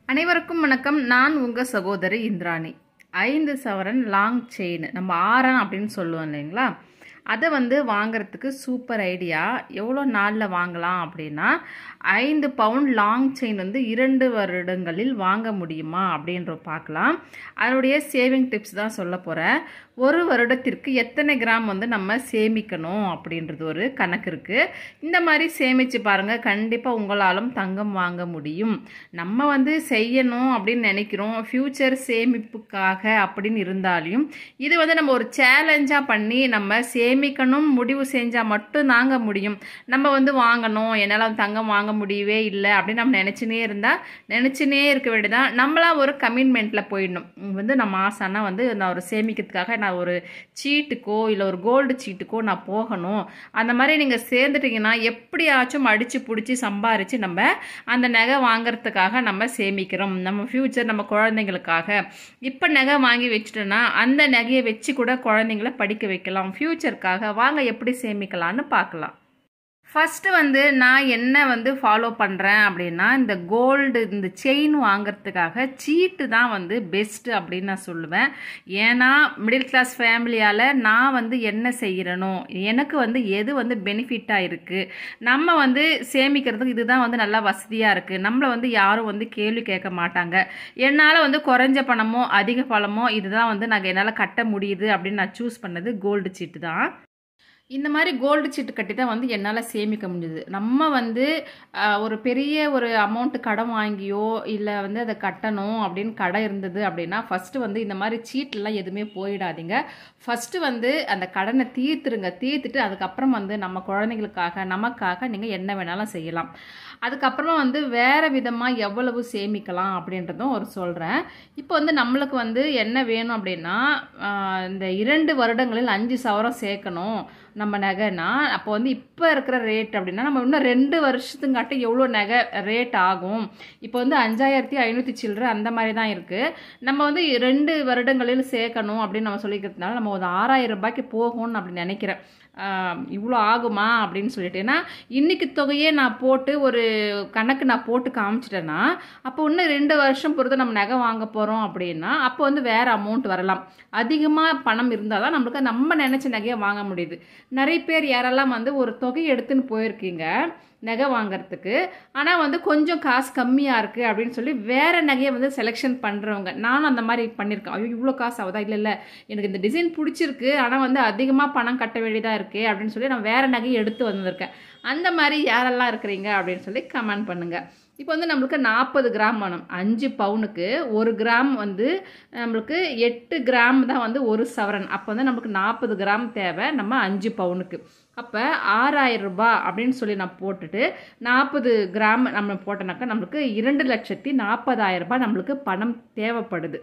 அனைவருக்கும் வணக்கம் நான் உங்கள் சகோதரி இந்திராணி ஐந்து சவரன் லாங் செயின் நம்ம ஆரம் அப்படின்னு சொல்லுவோம் இல்லைங்களா அதை வந்து வாங்குறதுக்கு சூப்பர் ஐடியா எவ்வளோ நாளில் வாங்கலாம் அப்படின்னா ஐந்து பவுண்ட் லாங் செயின் வந்து இரண்டு வருடங்களில் வாங்க முடியுமா அப்படின்ற பார்க்கலாம் அதனுடைய சேவிங் டிப்ஸ் தான் சொல்ல போகிறேன் ஒரு வருடத்திற்கு எத்தனை கிராம் வந்து நம்ம சேமிக்கணும் அப்படின்றது ஒரு கணக்கு இருக்குது இந்த மாதிரி சேமித்து பாருங்கள் கண்டிப்பாக உங்களாலும் தங்கம் வாங்க முடியும் நம்ம வந்து செய்யணும் அப்படின்னு நினைக்கிறோம் ஃப்யூச்சர் சேமிப்புக்காக அப்படின்னு இருந்தாலையும் இது வந்து நம்ம ஒரு சேலஞ்சாக பண்ணி நம்ம சேமிக்கணும் முடிவு செஞ்சால் மட்டும் தாங்க முடியும் நம்ம வந்து வாங்கணும் என்னால் தங்கம் வாங்க முடியவே இல்லை அப்படின்னு நம்ம நினச்சினே இருந்தால் நினச்சினே இருக்க வேண்டியதான் நம்மளாம் ஒரு கமிட்மெண்ட்டில் போயிடணும் இங்க வந்து நான் மாசானா வந்து நான் ஒரு சேமிக்கிறதுக்காக நான் ஒரு சீட்டுக்கோ இல்லை ஒரு கோல்டு சீட்டுக்கோ நான் போகணும் அந்த மாதிரி நீங்கள் சேர்ந்துட்டிங்கன்னா எப்படியாச்சும் அடித்து பிடிச்சி சம்பாரித்து நம்ம அந்த நகை வாங்குறதுக்காக நம்ம சேமிக்கிறோம் நம்ம ஃப்யூச்சர் நம்ம குழந்தைங்களுக்காக இப்போ நகை வாங்கி வச்சுட்டோன்னா அந்த நகையை வச்சு கூட குழந்தைங்கள படிக்க வைக்கலாம் ஃப்யூச்சருக்காக வாங்க எப்படி சேமிக்கலாம்னு பார்க்கலாம் ஃபஸ்ட்டு வந்து நான் என்ன வந்து ஃபாலோ பண்ணுறேன் அப்படின்னா இந்த கோல்டு இந்த செயின் வாங்குறதுக்காக சீட்டு தான் வந்து பெஸ்ட்டு அப்படின்னு நான் சொல்லுவேன் ஏன்னா மிடில் கிளாஸ் ஃபேமிலியால் நான் வந்து என்ன செய்கிறனோ எனக்கு வந்து எது வந்து பெனிஃபிட்டாக இருக்குது நம்ம வந்து சேமிக்கிறதுக்கு இதுதான் வந்து நல்லா வசதியாக இருக்குது நம்மளை வந்து யாரும் வந்து கேள்வி கேட்க மாட்டாங்க என்னால் வந்து குறைஞ்ச பணமோ அதிக பணமோ இதுதான் வந்து நாங்கள் என்னால் கட்ட முடியுது அப்படின்னு நான் சூஸ் பண்ணது கோல்டு சீட்டு தான் இந்த மாதிரி கோல்டு சீட்டு கட்டி தான் வந்து என்னால் சேமிக்க முடியுது நம்ம வந்து ஆஹ், ஒரு பெரிய ஒரு அமௌண்ட்டு கடன் வாங்கியோ இல்லை வந்து அதை கட்டணும் அப்படின்னு கடை இருந்தது அப்படின்னா ஃபஸ்ட்டு வந்து இந்த மாதிரி சீட்லாம் எதுவுமே போயிடாதீங்க ஃபஸ்ட்டு வந்து அந்த கடனை தீர்த்துருங்க தீர்த்துட்டு அதுக்கப்புறம் வந்து நம்ம குழந்தைங்களுக்காக நமக்காக நீங்கள் என்ன வேணாலும் செய்யலாம் அதுக்கப்புறமா வந்து வேறு விதமாக எவ்வளவு சேமிக்கலாம் அப்படின்றதும் ஒரு சொல்கிறேன் இப்போ வந்து நம்மளுக்கு வந்து என்ன வேணும் அப்படின்னா ஆஹ், இந்த இரண்டு வருடங்களில் அஞ்சு சவரம் சேர்க்கணும் நம்ம நகைனா அப்போ வந்து இப்போ இருக்கிற ரேட் அப்படின்னா நம்ம இன்னும் ரெண்டு வருஷத்துங்காட்டி எவ்வளோ நகை ரேட் ஆகும் இப்போ வந்து அஞ்சாயிரத்தி ஐநூற்றி சில்லற அந்த மாதிரி தான் இருக்குது நம்ம வந்து ரெண்டு வருடங்களில் சேர்க்கணும் அப்படின்னு நம்ம சொல்லிக்கிறதுனால நம்ம ஒரு ஆறாயிரம் ரூபாய்க்கு போகும்னு அப்படி நினைக்கிறேன் ஆஹ் இவ்வளோ ஆகுமா அப்படின்னு சொல்லிட்டு ஏன்னா இன்னைக்கு தொகையே நான் போட்டு ஒரு கணக்கு நான் போட்டு காமிச்சிட்டேன்னா அப்போ இன்னும் ரெண்டு வருஷம் பொறுத்து நம்ம நகை வாங்க போகிறோம் அப்படின்னா அப்போ வந்து வேறு அமௌண்ட் வரலாம் அதிகமாக பணம் இருந்தால் தான் நம்மளுக்கு நம்ம நினச்ச நகையை வாங்க முடியுது நிறைய பேர் யாரெல்லாம் வந்து ஒரு தொகை எடுத்துன்னு போயிருக்கீங்க நகை வாங்குறதுக்கு ஆனால் வந்து கொஞ்சம் காசு கம்மியாக இருக்குது அப்படின்னு சொல்லி வேறு நகையை வந்து செலெக்ஷன் பண்ணுறவங்க நானும் அந்த மாதிரி பண்ணியிருக்கேன் ஐயோ இவ்வளோ காசு ஆகுதா இல்லை இல்லை எனக்கு இந்த டிசைன் பிடிச்சிருக்கு ஆனால் வந்து அதிகமாக பணம் கட்ட வேண்டியதாக இருக்குது அப்படின்னு சொல்லி நான் வேறு நகையை எடுத்து வந்திருக்கேன் அந்த மாதிரி யாரெல்லாம் இருக்கிறீங்க அப்படின்னு சொல்லி கமெண்ட் பண்ணுங்கள் இப்போ வந்து நம்மளுக்கு நாற்பது கிராம் வேணும் அஞ்சு பவுனுக்கு ஒரு கிராம் வந்து நம்மளுக்கு எட்டு கிராம் தான் வந்து ஒரு சவரன் அப்போ வந்து நம்மளுக்கு நாற்பது கிராம் தேவை நம்ம அஞ்சு பவுனுக்கு அப்போ ஆறாயிரம் ரூபாய் அப்படின்னு சொல்லி நான் போட்டுட்டு நாற்பது கிராம் நம்ம போட்டோனாக்கா நம்மளுக்கு இரண்டு லட்சத்தி நாற்பதாயிரம் ரூபாய் நம்மளுக்கு பணம் தேவைப்படுது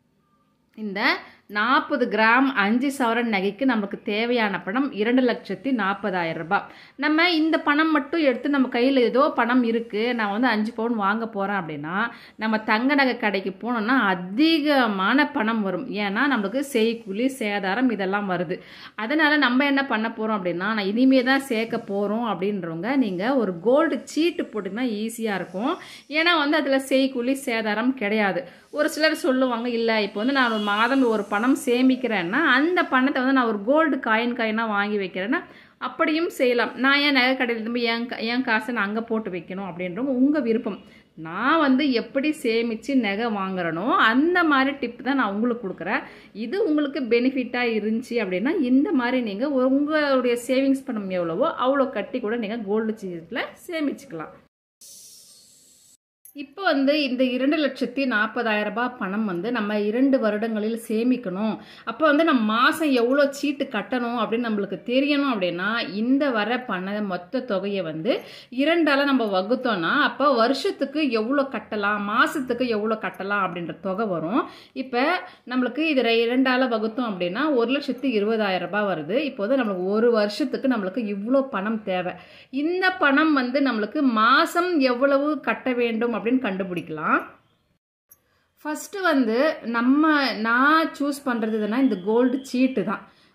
இந்த நாற்பது கிராம் அஞ்சு சவரன் நகைக்கு நமக்கு தேவையான பணம் இரண்டு லட்சத்தி நாற்பதாயிரம் ரூபாய் நம்ம இந்த பணம் மட்டும் எடுத்து நம்ம கையில் ஏதோ பணம் இருக்குது நான் வந்து அஞ்சு பவுன் வாங்க போகிறேன் அப்படின்னா நம்ம தங்க நகை கடைக்கு போனோம்னா அதிகமான பணம் வரும் ஏன்னா நம்மளுக்கு செய்கூலி சேதாரம் இதெல்லாம் வருது அதனால் நம்ம என்ன பண்ண போகிறோம் அப்படின்னா நான் இனிமே தான் சேர்க்க போகிறோம் அப்படின்றவங்க நீங்கள் ஒரு கோல்டு சீட்டு போட்டிங்கன்னா ஈஸியாக இருக்கும் ஏன்னா வந்து அதில் செய்கூலி சேதாரம் கிடையாது ஒரு சிலர் சொல்லுவாங்க இல்லை இப்போ வந்து நான் ஒரு மாதம் ஒரு பணம் சேமிக்கிறேன்னா அந்த பணத்தை வந்து நான் ஒரு கோல்டு காயின் காயினாக வாங்கி வைக்கிறேன்னா அப்படியும் செய்யலாம் நான் ஏன் நகை கடையில் திரும்ப என் கா- என் காசை நான் அங்கே போட்டு வைக்கணும் அப்படின்றவங்க உங்கள் விருப்பம் நான் வந்து எப்படி சேமித்து நகை வாங்குறனோ அந்த மாதிரி டிப் தான் நான் உங்களுக்கு கொடுக்குறேன் இது உங்களுக்கு பெனிஃபிட்டாக இருந்துச்சு அப்படின்னா இந்த மாதிரி நீங்கள் உங்களுடைய சேவிங்ஸ் பணம் எவ்வளவோ அவ்வளோ கட்டி கூட நீங்கள் கோல்டு சீட்டில் சேமிச்சுக்கலாம் இப்போ வந்து இந்த இரண்டு லட்சத்தி நாற்பதாயிரம் ரூபாய் பணம் வந்து நம்ம இரண்டு வருடங்களில் சேமிக்கணும் அப்போ வந்து நம்ம மாதம் எவ்வளோ சீட்டு கட்டணும் அப்படின்னு நம்மளுக்கு தெரியணும் அப்படின்னா இந்த வர பண மொத்த தொகையை வந்து இரண்டால் நம்ம வகுத்தோம்னா அப்போ வருஷத்துக்கு எவ்வளோ கட்டலாம் மாதத்துக்கு எவ்வளோ கட்டலாம் அப்படின்ற தொகை வரும் இப்போ நம்மளுக்கு இது ரெ- இரண்டால வகுத்தோம் அப்படின்னா ஒரு லட்சத்து இருபதாயிரம் ரூபாய் வருது இப்போ வந்து நம்மளுக்கு ஒரு வருஷத்துக்கு நம்மளுக்கு இவ்வளோ பணம் தேவை இந்த பணம் வந்து நம்மளுக்கு மாதம் எவ்வளவு கட்ட வேண்டும் அப்படின்னு கண்டுபிடிக்கலாம் ஃபஸ்ட்டு வந்து நம்ம நான் சூஸ் பண்ணுறது எதுனா இந்த கோல்டு சீட்டு தான்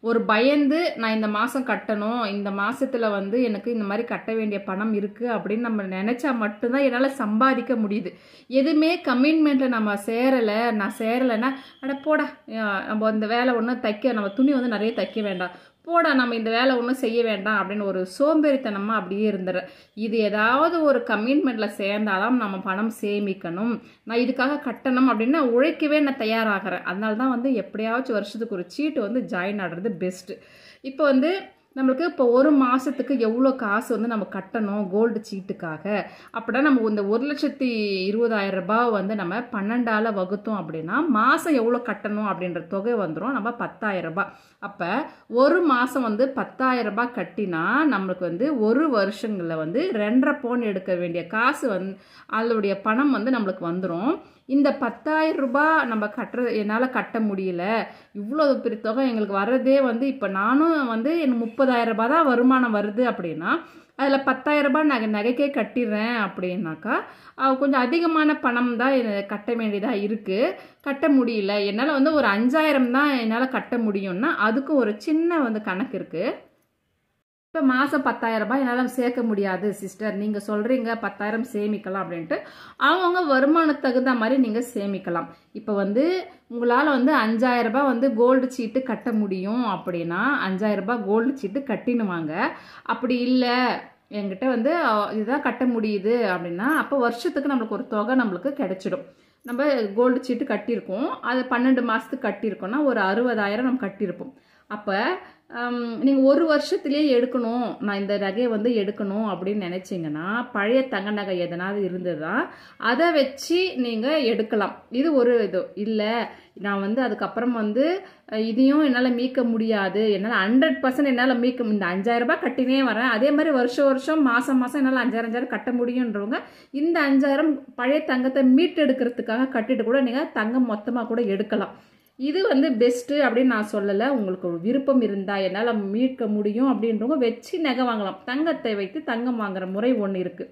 ஒரு பயந்து நான் இந்த மாதம் கட்டணும் இந்த மாசத்துல வந்து எனக்கு இந்த மாதிரி கட்ட வேண்டிய பணம் இருக்குது அப்படின்னு நம்ம நினச்சா மட்டும்தான் என்னால் சம்பாதிக்க முடியுது எதுவுமே கமிட்மெண்ட்டில் நம்ம சேரலை நான் சேரலைன்னா அட போடா அஹ் நம்ம இந்த வேலை ஒன்றும் தைக்க நம்ம துணி வந்து நிறைய தைக்க வேண்டாம் போடா நம்ம இந்த வேலை ஒன்றும் செய்ய வேண்டாம் அப்படின்னு ஒரு சோம்பேறித்தனமாக அப்படியே இருந்துற இது ஏதாவது ஒரு கமிட்மெண்ட்டில் சேர்ந்தாலும் நம்ம பணம் சேமிக்கணும் நான் இதுக்காக கட்டணும் அப்படின்னு நான் உழைக்கவே நான் தயாராகிறேன் அதனால தான் வந்து எப்படியாச்சும் வருஷத்துக்கு ஒரு சீட்டு வந்து ஜாயின் ஆடுறது பெஸ்ட்டு இப்போ வந்து நம்மளுக்கு இப்போ ஒரு மாதத்துக்கு எவ்வளோ காசு வந்து நம்ம கட்டணும் கோல்டு சீட்டுக்காக அப்படின்னா நம்ம இந்த ஒரு லட்சத்தி இருபதாயிரம் ரூபாய் வந்து நம்ம பன்னெண்டால் வகுத்தோம் அப்படின்னா மாதம் எவ்வளோ கட்டணும் அப்படின்ற தொகை வந்துடும் நம்ம பத்தாயிரம் ரூபாய் அப்போ ஒரு மாதம் வந்து பத்தாயிரம் ரூபாய் கட்டினா நம்மளுக்கு வந்து ஒரு வருஷங்களில் வந்து ரெண்டரை பவுன் எடுக்க வேண்டிய காசு வந்து அதனுடைய பணம் வந்து நம்மளுக்கு வந்துடும் இந்த பத்தாயிரம் ரூபாய் நம்ம கட்டுறது என்னால் கட்ட முடியல இவ்வளோ பெரிய தொகை எங்களுக்கு வர்றதே வந்து இப்போ நானும் வந்து எனக்கு முப்பதாயிரம் ரூபாய் தான் வருமானம் வருது அப்படின்னா அதில் பத்தாயிரம் ரூபாய் நகை நகைக்கே கட்டிடுறேன் அப்படின்னாக்கா அஹ் கொஞ்சம் அதிகமான பணம் தான் எனக்கு கட்ட வேண்டியதாக இருக்குது கட்ட முடியல என்னால் வந்து ஒரு அஞ்சாயிரம் தான் என்னால் கட்ட முடியும்னா அதுக்கும் ஒரு சின்ன வந்து கணக்கு இருக்குது இப்போ மாதம் பத்தாயிரம் ரூபாய் என்னால் சேர்க்க முடியாது சிஸ்டர் நீங்கள் சொல்கிறீங்க பத்தாயிரம் சேமிக்கலாம் அப்படின்ட்டு அவங்கவுங்க வருமானத்துக்கு தகுந்த மாதிரி நீங்கள் சேமிக்கலாம் இப்போ வந்து உங்களால் வந்து அஞ்சாயிரம் ரூபாய் வந்து கோல்டு சீட்டு கட்ட முடியும் அப்படின்னா அஞ்சாயிரம் ரூபாய் கோல்டு சீட்டு கட்டினுவாங்க அப்படி இல்லை என்கிட்ட வந்து அஹ், இதுதான் கட்ட முடியுது அப்படின்னா அப்போ வருஷத்துக்கு நம்மளுக்கு ஒரு தொகை நம்மளுக்கு கிடைச்சிடும் நம்ம கோல்டு சீட்டு கட்டியிருக்கோம் அது பன்னெண்டு மாதத்துக்கு கட்டியிருக்கோம்னா ஒரு அறுபதாயிரம் நம்ம கட்டியிருப்போம் அப்போ நீங்கள் ஒரு வருஷத்துலேயே எடுக்கணும் நான் இந்த நகையை வந்து எடுக்கணும் அப்படின்னு நினச்சிங்கன்னா பழைய தங்க நகை எதனாவது இருந்ததா அதை வச்சு நீங்கள் எடுக்கலாம் இது ஒரு இது இல்லை நான் வந்து அதுக்கப்புறம் வந்து அஹ், இதையும் என்னால் மீட்க முடியாது என்னால் ஹண்ட்ரட் பர்சன்ட் என்னால் மீட்க இந்த அஞ்சாயிரம் ரூபாய் கட்டினே வரேன் அதே மாதிரி வருஷம் வருஷம் மாதம் மாதம் என்னால் அஞ்சாயிரம் அஞ்சாயிரம் கட்ட முடியுன்றவங்க இந்த அஞ்சாயிரம் பழைய தங்கத்தை மீட்டெடுக்கிறதுக்காக கட்டிட்டு கூட நீங்கள் தங்கம் மொத்தமாக கூட எடுக்கலாம் இது வந்து பெஸ்ட்டு அப்படின்னு நான் சொல்லலை உங்களுக்கு ஒரு விருப்பம் இருந்தால் என்னால் மீட்க முடியும் அப்படின்றவங்க வச்சு நகை வாங்கலாம் தங்கத்தை வைத்து தங்கம் வாங்குற முறை ஒன்று இருக்குது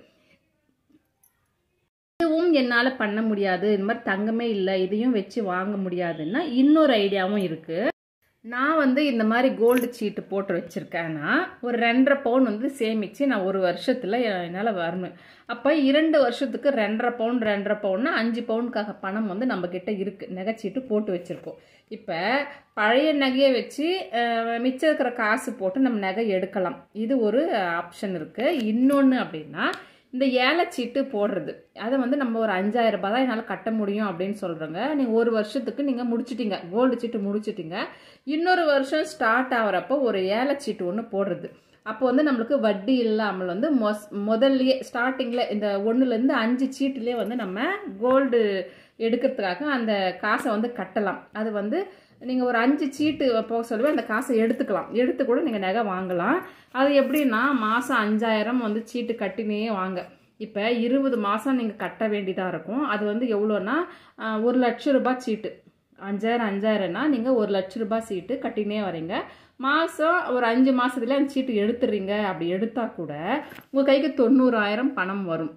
இதுவும் என்னால் பண்ண முடியாது இந்த மாதிரி தங்கமே இல்லை இதையும் வச்சு வாங்க முடியாதுன்னா இன்னொரு ஐடியாவும் இருக்குது நான் வந்து இந்த மாதிரி கோல்டு சீட்டு போட்டு வச்சுருக்கேன்னா ஒரு ரெண்டரை பவுன் வந்து சேமித்து நான் ஒரு வருஷத்தில் என்னால் வரணும் அப்போ இரண்டு வருஷத்துக்கு ரெண்டரை பவுன் ரெண்டரை பவுன்னா அஞ்சு பவுனுக்காக பணம் வந்து நம்மக்கிட்ட இருக்குது நகைச்சீட்டு போட்டு வச்சுருக்கோம் இப்போ பழைய நகையை வச்சு அஹ், மிச்சம் இருக்கிற காசு போட்டு நம்ம நகை எடுக்கலாம் இது ஒரு ஆப்ஷன் இருக்குது இன்னொன்று அப்படின்னா இந்த ஏலச்சீட்டு போடுறது அதை வந்து நம்ம ஒரு அஞ்சாயிரம் ரூபாய் தான் என்னால் கட்ட முடியும் அப்படின்னு சொல்கிறோங்க நீங்கள் ஒரு வருஷத்துக்கு நீங்கள் முடிச்சிட்டீங்க கோல்டு சீட்டு முடிச்சிட்டீங்க இன்னொரு வருஷம் ஸ்டார்ட் ஆகிறப்போ ஒரு ஏலச்சீட்டு ஒன்று போடுறது அப்போ வந்து நம்மளுக்கு வட்டி இல்லாமல் வந்து மொஸ் முதல்லயே ஸ்டார்டிங்கில் இந்த ஒன்றுலேருந்து அஞ்சு சீட்டுலேயே வந்து நம்ம கோல்டு எடுக்கிறதுக்காக அந்த காசை வந்து கட்டலாம் அது வந்து நீங்கள் ஒரு அஞ்சு சீட்டு போக சொல்லவே அந்த காசை எடுத்துக்கலாம் எடுத்து கூட நீங்கள் நகை வாங்கலாம் அது எப்படின்னா மாதம் அஞ்சாயிரம் வந்து சீட்டு கட்டினே வாங்க இப்போ இருபது மாதம் நீங்கள் கட்ட வேண்டியதாக இருக்கும் அது வந்து எவ்வளோன்னா ஆஹ், ஒரு லட்ச ரூபாய் சீட்டு அஞ்சாயிரம் அஞ்சாயிரம்னா நீங்கள் ஒரு லட்ச ரூபாய் சீட்டு கட்டினே வரீங்க மாதம் ஒரு அஞ்சு மாதத்துல அந்த சீட்டு எடுத்துறீங்க அப்படி எடுத்தால் கூட உங்கள் கைக்கு தொண்ணூறாயிரம் பணம் வரும்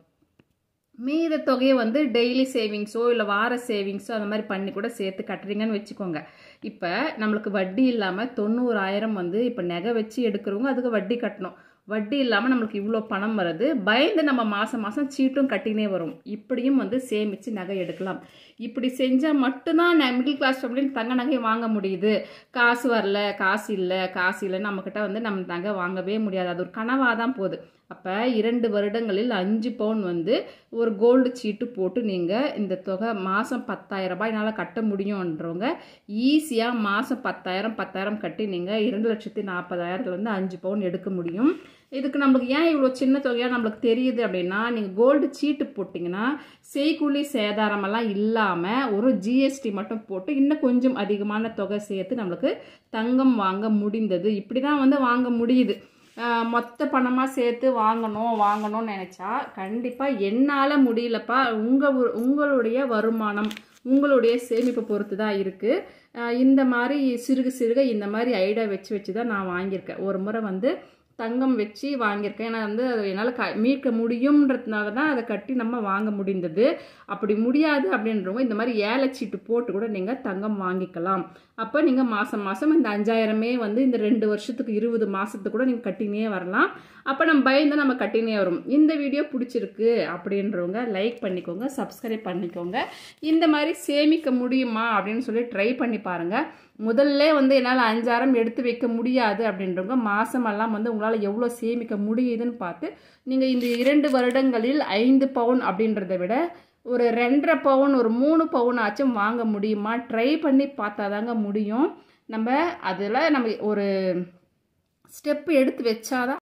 மீத தொகையை வந்து டெய்லி சேவிங்ஸோ இல்லை வார சேவிங்ஸோ அந்த மாதிரி பண்ணி கூட சேர்த்து கட்டுறீங்கன்னு வச்சுக்கோங்க இப்போ நம்மளுக்கு வட்டி இல்லாமல் தொண்ணூறாயிரம் வந்து இப்போ நகை வச்சு எடுக்கிறவங்க அதுக்கு வட்டி கட்டணும் வட்டி இல்லாமல் நம்மளுக்கு இவ்வளோ பணம் வருது பயந்து நம்ம மாதம் மாதம் சீட்டும் கட்டினே வரும் இப்படியும் வந்து சேமித்து நகை எடுக்கலாம் இப்படி செஞ்சால் மட்டும்தான் மிடில் கிளாஸ் ஃபேமிலியில் தங்க நகை வாங்க முடியுது காசு வரல காசு இல்லை காசு இல்லை நம்மக்கிட்ட வந்து நம்ம நகை வாங்கவே முடியாது அது ஒரு கனவாக தான் போகுது அப்போ இரண்டு வருடங்களில் அஞ்சு பவுன் வந்து ஒரு கோல்டு சீட்டு போட்டு நீங்கள் இந்த தொகை மாதம் பத்தாயிரம் ரூபாய் என்னால் கட்ட முடியுன்றவங்க ஈஸியாக மாதம் பத்தாயிரம் பத்தாயிரம் கட்டி நீங்கள் இரண்டு லட்சத்தி நாற்பதாயிரத்துல வந்து அஞ்சு பவுன் எடுக்க முடியும் இதுக்கு நம்மளுக்கு ஏன் இவ்வளோ சின்ன தொகையாக நம்மளுக்கு தெரியுது அப்படின்னா நீங்கள் கோல்டு சீட்டு போட்டிங்கன்னா செய்கூலி சேதாரமெல்லாம் இல்லாமல் ஒரு ஜிஎஸ்டி மட்டும் போட்டு இன்னும் கொஞ்சம் அதிகமான தொகை சேர்த்து நம்மளுக்கு தங்கம் வாங்க முடிந்தது இப்படி தான் வந்து வாங்க முடியுது ஆஹ் மொத்த பணமாக சேர்த்து வாங்கணும் வாங்கணும்னு நினச்சா கண்டிப்பாக என்னால் முடியலப்பா உங்கள் உங்களுடைய வருமானம் உங்களுடைய சேமிப்பை பொறுத்து தான் இருக்குது இந்த மாதிரி சிறுக சிறுக இந்த மாதிரி ஐடியா வச்சு வச்சு தான் நான் வாங்கியிருக்கேன் ஒரு முறை வந்து தங்கம் வச்சு வாங்கியிருக்கேன் ஏன்னா வந்து அது என்னால் க மீட்க முடியுன்றதுனால தான் அதை கட்டி நம்ம வாங்க முடிந்தது அப்படி முடியாது அப்படின்றவங்க இந்த மாதிரி ஏலச்சீட்டு போட்டு கூட நீங்கள் தங்கம் வாங்கிக்கலாம் அப்போ நீங்கள் மாதம் மாதம் இந்த அஞ்சாயிரமே வந்து இந்த ரெண்டு வருஷத்துக்கு இருபது மாதத்துக்கு கூட நீங்கள் கட்டினே வரலாம் அப்போ நம்ம பயந்து நம்ம கட்டினே வரும் இந்த வீடியோ பிடிச்சிருக்கு அப்படின்றவங்க லைக் பண்ணிக்கோங்க சப்ஸ்கிரைப் பண்ணிக்கோங்க இந்த மாதிரி சேமிக்க முடியுமா அப்படின்னு சொல்லி ட்ரை பண்ணி பாருங்கள் முதல்ல வந்து என்னால் அஞ்சாயிரம் எடுத்து வைக்க முடியாது அப்படின்றவங்க மாதமெல்லாம் வந்து உங்களால் எவ்வளோ சேமிக்க முடியுதுன்னு பார்த்து நீங்கள் இந்த இரண்டு வருடங்களில் ஐந்து பவுன் அப்படின்றத விட ஒரு ரெண்டரை பவுன் ஒரு மூணு பவுன் ஆச்சும் வாங்க முடியுமா ட்ரை பண்ணி பார்த்தா தாங்க முடியும் நம்ம அதில் நம்ம ஒரு ஸ்டெப் எடுத்து வச்சாதான்